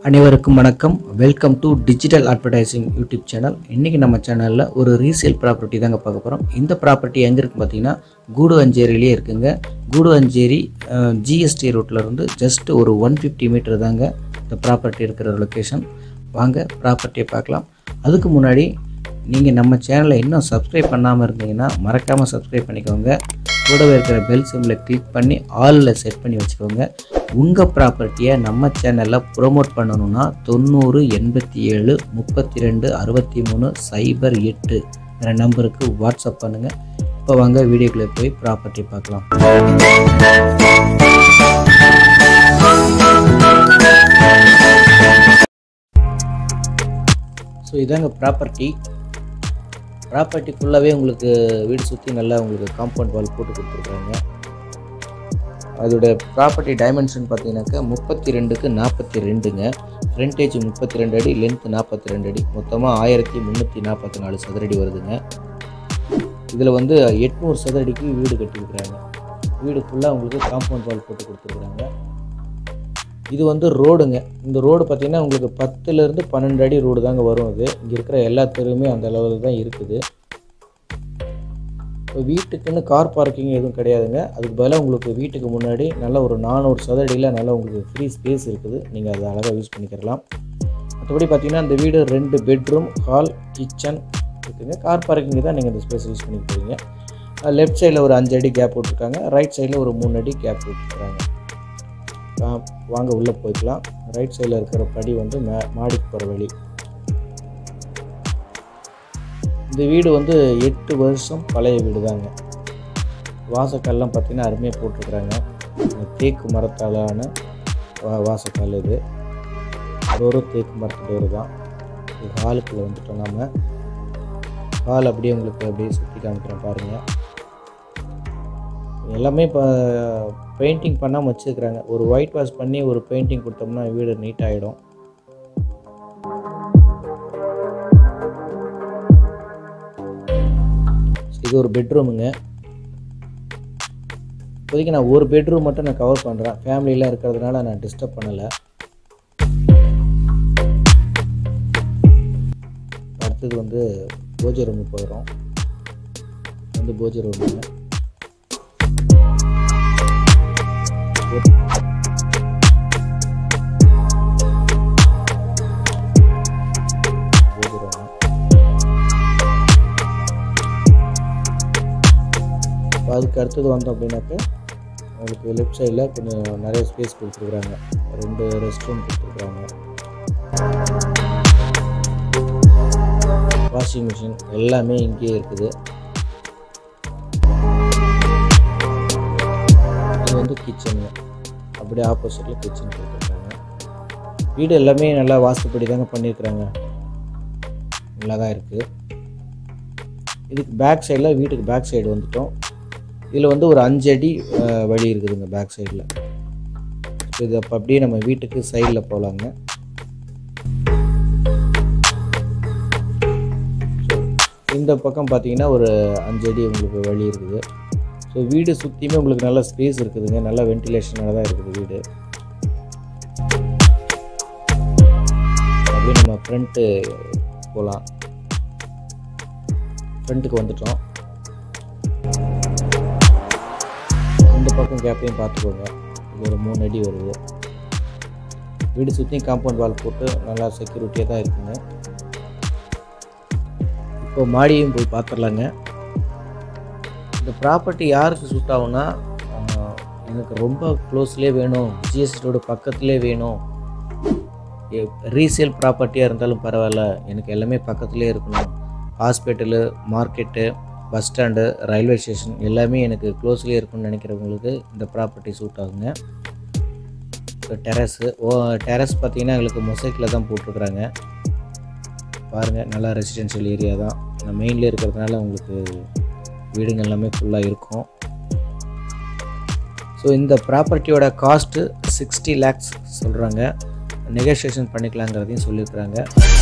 அனைவருக்கும் வணக்கம் welcome to digital advertising YouTube channel இன்றைக்கி நம்ம சேனலில் ஒரு ரீசேல் ப்ராப்பர்ட்டி தாங்க பார்க்க போகிறோம் இந்த ப்ராப்பர்ட்டி எங்கே இருக்குது பார்த்தீங்கன்னா கூடு அஞ்சேரியிலே இருக்குங்க கூடு அஞ்சேரி ஜிஎஸ்டி இருந்து ஜஸ்ட் ஒரு ஒன் ஃபிஃப்டி மீட்டர் தாங்க இந்த ப்ராப்பர்ட்டி இருக்கிற லொக்கேஷன் வாங்க ப்ராப்பர்ட்டியை பார்க்கலாம் அதுக்கு முன்னாடி நீங்கள் நம்ம சேனலை இன்னும் சப்ஸ்கிரைப் பண்ணாமல் இருந்தீங்கன்னா மறக்காமல் சப்ஸ்கிரைப் பண்ணிக்கோங்க கூடவே இருக்கிற பெல் சிம்மில் கிளிக் பண்ணி ஆலில் செட் பண்ணி வச்சுக்கோங்க உங்கள் ப்ராப்பர்ட்டியை நம்ம சேனலில் ப்ரோமோட் பண்ணணும்னா தொண்ணூறு எண்பத்தி ஏழு முப்பத்தி ரெண்டு அறுபத்தி மூணு சைபர் எட்டு என்ற நம்பருக்கு வாட்ஸ்அப் பண்ணுங்கள் இப்போ வாங்க வீடியோக்குள்ளே போய் ப்ராப்பர்ட்டி பார்க்கலாம் ஸோ இதாங்க ப்ராப்பர்ட்டி ப்ராப்பர்ட்டிக்குள்ளவே உங்களுக்கு வீடு சுற்றி நல்லா உங்களுக்கு காம்பவுண்ட் வால் போட்டு கொடுத்துருக்காங்க அதோட ப்ராப்பர்ட்டி டைமென்ஷன் பார்த்தீங்கன்னாக்கா முப்பத்தி ரெண்டுக்கு நாற்பத்தி ரெண்டுங்க ஃப்ரண்டேஜ் முப்பத்தி ரெண்டு அடி லென்த் நாற்பத்தி ரெண்டு அடி மொத்தமாக ஆயிரத்தி முந்நூற்றி நாற்பத்தி நாலு சதுரடி வருதுங்க இதில் வந்து எட்நூறு சதுரடிக்கு வீடு கட்டியிருக்கிறாங்க வீடு ஃபுல்லாக உங்களுக்கு காம்பவுண்ட் வால் போட்டு கொடுத்துருக்குறாங்க இது வந்து ரோடுங்க இந்த ரோடு பார்த்திங்கன்னா உங்களுக்கு பத்துலேருந்து பன்னெண்டு அடி ரோடு தாங்க வரும் அது இங்கே இருக்கிற எல்லா தெருவுமே அந்த அளவில் தான் இருக்குது இப்போ வீட்டுக்குன்னு கார் பார்க்கிங் எதுவும் கிடையாதுங்க அதுக்கு பதிலாக உங்களுக்கு வீட்டுக்கு முன்னாடி நல்ல ஒரு நானூறு சதுரடியில் நல்ல உங்களுக்கு ஃப்ரீ ஸ்பேஸ் இருக்குது நீங்கள் அதை அழகாக யூஸ் பண்ணிக்கிறலாம் மற்றபடி பார்த்தீங்கன்னா இந்த வீடு ரெண்டு பெட்ரூம் ஹால் கிச்சன் இருக்குங்க கார் பார்க்கிங் தான் நீங்கள் இந்த ஸ்பேஸ் யூஸ் பண்ணிக்க போகிறீங்க லெஃப்ட் சைடில் ஒரு அஞ்சு அடி கேப் விட்ருக்காங்க ரைட் சைடில் ஒரு மூணு அடி கேப் விட்டுருக்காங்க வாங்க உள்ளே போய்க்கலாம் ரைட் சைடில் இருக்கிற படி வந்து மே மாடிக்கு போகிற வழி இந்த வீடு வந்து எட்டு வருஷம் பழைய வீடு தாங்க வாசக்கல்லாம் பார்த்திங்கன்னா அருமையாக போட்டிருக்கிறாங்க தேக்கு மரத்தாலான வா வாசக்கல் இது டோரும் தேக்கு மரத்து டோரு தான் இது ஹாலுக்குள்ளே வந்துட்டோம் நம்ம ஹால் அப்படியே உங்களுக்கு அப்படியே சுற்றி காமிக்கிறேன் பாருங்கள் எல்லாமே இப்போ பெயிண்டிங் பண்ணாமல் வச்சுருக்குறாங்க ஒரு ஒயிட் வாஷ் பண்ணி ஒரு பெயிண்டிங் கொடுத்தோம்னா வீடு நீட் ஆகிடும் இது ஒரு பெட்ரூமுங்க இப்போதைக்கு நான் ஒரு பெட்ரூம் மட்டும் நான் கவர் பண்ணுறேன் ஃபேமிலியெலாம் இருக்கிறதுனால நான் டிஸ்டர்ப் பண்ணலை அடுத்தது வந்து பூஜை ரூமு போயிடும் வந்து பூஜை ரூமுங்க அதுக்கு அடுத்தது வந்தோம் அப்படின்னாக்க உங்களுக்கு லெஃப்ட் சைடில் கொஞ்சம் நிறைய ஸ்பேஸ் கொடுத்துருக்குறாங்க ரெண்டு ரெஸ்ட் ரூம் கொடுத்துருக்குறாங்க வாஷிங் மிஷின் எல்லாமே இங்கேயே இருக்குது இது வந்து கிச்சனு அப்படியே ஆப்போசிட்டில் கிச்சன் கொடுத்துருக்காங்க வீடு எல்லாமே நல்லா வாஸ்துப்படி தாங்க பண்ணியிருக்கிறாங்க நல்லா தான் இருக்குது இதுக்கு பேக் சைடில் வீட்டுக்கு பேக் சைடு வந்துட்டோம் இதில் வந்து ஒரு அஞ்சு அடி வழி இருக்குதுங்க பேக் சைடில் இது அப்போ அப்படியே நம்ம வீட்டுக்கு சைடில் போகலாங்க இந்த பக்கம் பார்த்தீங்கன்னா ஒரு அஞ்சு அடி உங்களுக்கு வழி இருக்குது ஸோ வீடு சுற்றியுமே உங்களுக்கு நல்ல ஸ்பேஸ் இருக்குதுங்க நல்ல வென்டிலேஷனாக தான் இருக்குது வீடு அப்படியே நம்ம ஃப்ரண்ட்டு போகலாம் ஃப்ரண்ட்டுக்கு வந்துட்டோம் இந்த பக்கம் கேப்பையும் பார்த்துக்கோங்க இது ஒரு மூணு அடி வருது வீடு சுற்றியும் காம்பவுண்ட் வால் போட்டு நல்லா செக்யூரிட்டியாக தான் இருக்குங்க இப்போ மாடியும் போய் பார்த்துடலாங்க இந்த ப்ராப்பர்ட்டி யாருக்கு சூட் ஆகும்னா எனக்கு ரொம்ப க்ளோஸ்லேயே வேணும் ஜிஎஸ்டி ரோடு பக்கத்துலேயே வேணும் ரீசேல் ப்ராப்பர்ட்டியாக இருந்தாலும் பரவாயில்ல எனக்கு எல்லாமே பக்கத்துலேயே இருக்கணும் hospital market bus stand railway station எல்லாமே எனக்கு க்ளோஸ்லேயே இருக்கும்னு நினைக்கிறவங்களுக்கு இந்த ப்ராப்பர்ட்டி சூட் ஆகுங்க இப்போ டெரஸு ஓ டெரஸ் பார்த்திங்கன்னா எங்களுக்கு மொசைக்கில் தான் போட்டிருக்குறாங்க பாருங்கள் நல்லா ரெசிடென்ஷியல் ஏரியா தான் மெயின்லேயே இருக்கிறதுனால உங்களுக்கு வீடுங்க எல்லாமே ஃபுல்லாக இருக்கும் ஸோ இந்த ப்ராப்பர்ட்டியோட காஸ்ட்டு சிக்ஸ்டி லேக்ஸ் சொல்கிறாங்க நெகோஷியேஷன் பண்ணிக்கலாங்கிறதையும் சொல்லியிருக்கிறாங்க